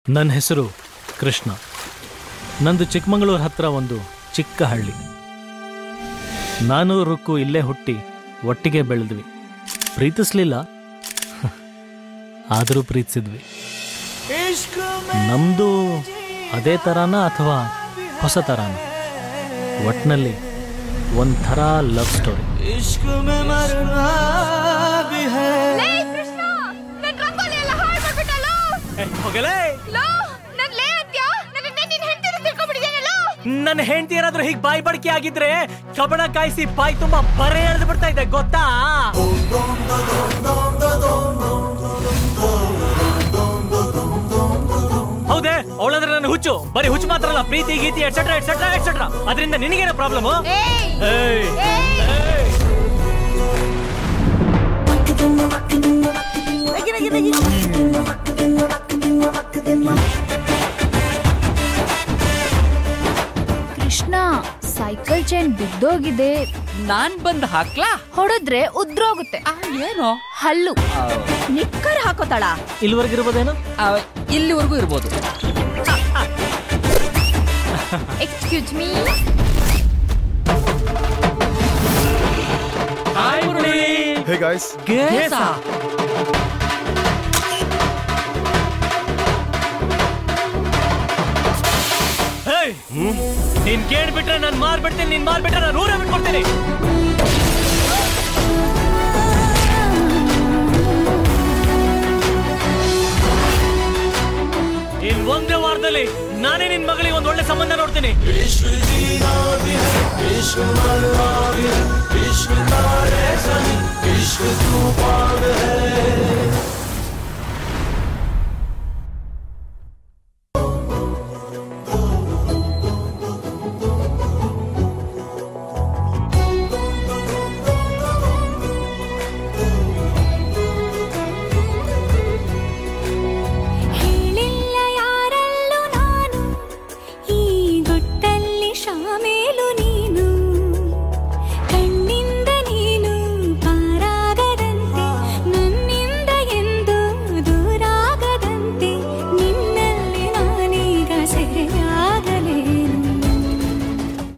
ನನ್ನ ಹೆಸರು ಕೃಷ್ಣ ನಂದು ಚಿಕ್ಕಮಗಳೂರು ಹತ್ರ ಒಂದು ಚಿಕ್ಕ ಹಳ್ಳಿ ನಾನು ರುಕ್ಕು ಇಲ್ಲೇ ಹುಟ್ಟಿ ಒಟ್ಟಿಗೆ ಬೆಳೆದ್ವಿ ಪ್ರೀತಿಸ್ಲಿಲ್ಲ ಆದರೂ ಪ್ರೀತಿಸಿದ್ವಿ ನಮ್ದು ಅದೇ ಥರಾನ ಅಥವಾ ಹೊಸ ಥರಾನ ಒಟ್ನಲ್ಲಿ ಒಂಥರ ಲವ್ ಸ್ಟೋರಿ ಲೇ ಕೃಷ್ಣ ನನ್ ರಂಗೋಲಿ ಎಲ್ಲ ಹಾಳು ಮಾಡ್ಬಿಟ್ಟಲ್ಲೋ ಲೋ ನನ್ ಲೇ ಅಂತ್ಯಾ ನನ್ನ ನಿನ್ನ ಹೆಂಡತಿ ತಿಳ್ಕೊಂಡ್ಬಿಟ್ಟಿದ್ದೇನಲ್ಲೋ ನನ್ನ ಹೆಂಡತಿ ಏನಾದ್ರೂ ಹೀಗೆ ಬಾಯಿ ಬಡಕೆ ಆಗಿದ್ರೆ ಕಬಣ ಕಾಯಿಸಿ ಬಾಯಿ ತುಂಬಾ ಬರೆ ಎಳೆದು ಬಿಡ್ತಾ ಇದೆ ಗೊತ್ತಾ ಹೌದೇ ಅವಳಂದ್ರೆ ನನ್ನ ಹುಚ್ಚು ಬರೀ ಹುಚ್ಚು ಮಾತ್ರ ಅಲ್ಲ ಪ್ರೀತಿ ಗೀತಿ ಎಟ್ಸೆಟ್ರಾ ಎಟ್ಸೆಟ್ರಾ ಎಟ್ಸೆಟ್ರಾ ಅದರಿಂದ ನಿನಗೇನ ಪ್ರಾಬ್ಲಮ್ ಏಯ್ ಏಯ್ ಕೃಷ್ಣ ಸೈಕಲ್ ಚೈನ್ ಬಿದ್ದೋಗಿದೆ ನಾನ್ ಬಂದ್ ಹಾಕ್ಲಾ ಹೊಡೆದ್ರೆ ಉದ್ರೋಗುತ್ತೆ ಆ, ಏನು ಹಲ್ಲು ನಿಕ್ಕರ್ ಹಾಕೋತಾಳ ಇಲ್ವರೆಗಿರ್ಬೋದೇನು ಆ, ಇಲ್ಲಿವರೆಗೂ ಇರ್ಬೋದು excuse me Hey guys, guys hey! ನೀನ್ ಕೇಳ್ಬಿಟ್ರೆ ನಾನು ಮಾರ್ಬಿಡ್ತೀನಿ ನೀನ್ ಮಾರ್ಬಿಟ್ರೆ ನಾನು ಊರೇ ಬಿಟ್ಕೊಡ್ತೀನಿ ಇನ್ ಒಂದೇ ವಾರದಲ್ಲಿ ನಾನೇ ನಿನ್ ಮಗಳಿಗೆ ಒಂದ್ ಒಳ್ಳೆ ಸಂಬಂಧ ನೋಡ್ತೀನಿ